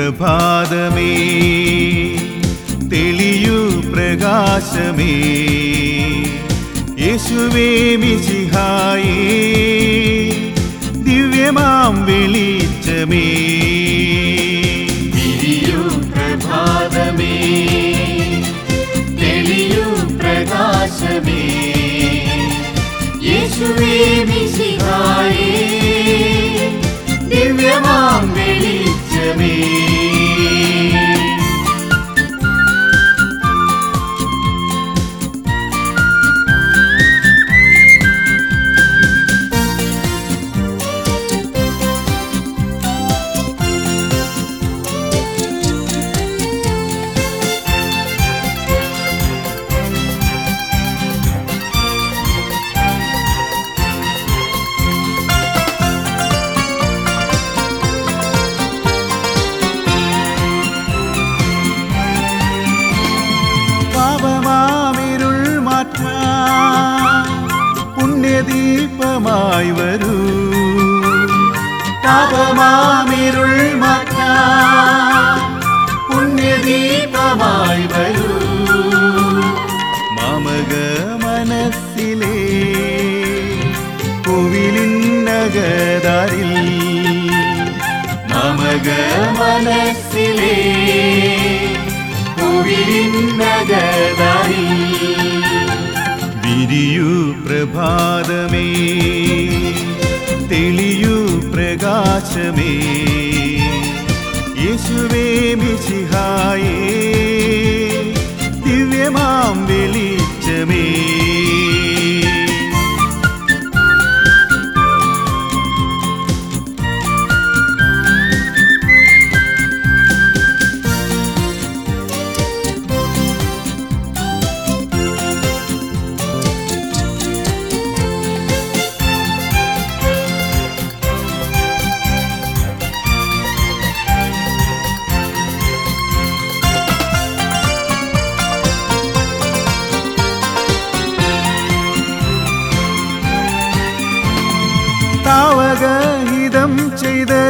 പ്രഭാതമേ തെളിയൂ പ്രകാശമേ യേശുവേ മിശിഹായേ ദിവ്യമാം വെളിച്ചമേ വിരിയൂ പ്രഭാതമേ തെളിയൂ പ്രകാശമേ യേശുവേ മിശിഹായേ ദിവ്യമാം വെളിച്ചമേ പാപമാമിരുൾ മാറ്റാൻ പുണ്യദീപമായി വരൂ പാപമാമിരുൾ മാറ്റാൻ പുണ്യദീപമായി വരൂ മാമക മനസ്സിലെ കോവിലിന്നകതാരിൽ മമക മനസ്സിലെ കോവിലിന്നകതാരിൽ വിരിയൂ പ്രഭാതമേ തെളിയൂ പ്രകാശമേ യേശുവേ മിശിഹായേ ദിവ്യമാം വെളിച്ചമേ താവകഹിതം ചെയ്ത്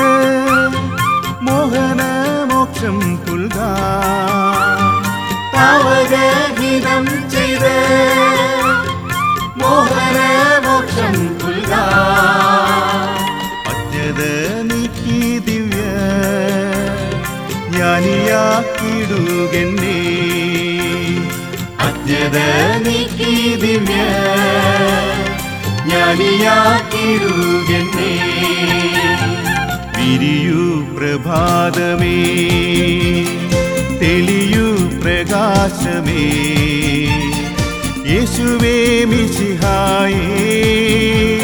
മോഹന മോക്ഷം പുൽക താവകഹിതം ചെയ്ത് മോഹനമോക്ഷം പുൽകാ അജ്ഞത നീക്കി ദിവ്യ ജ്ഞാനിയാക്കിടുകെന്നെ അജ്ഞത നീക്കി ദിവ്യ ജ്ഞാനിയാക്കിടുകെന്നെ വിരിയൂ പ്രഭാതമേ തെളിയൂ പ്രകാശമേ യേശുവേ മിശിഹായേ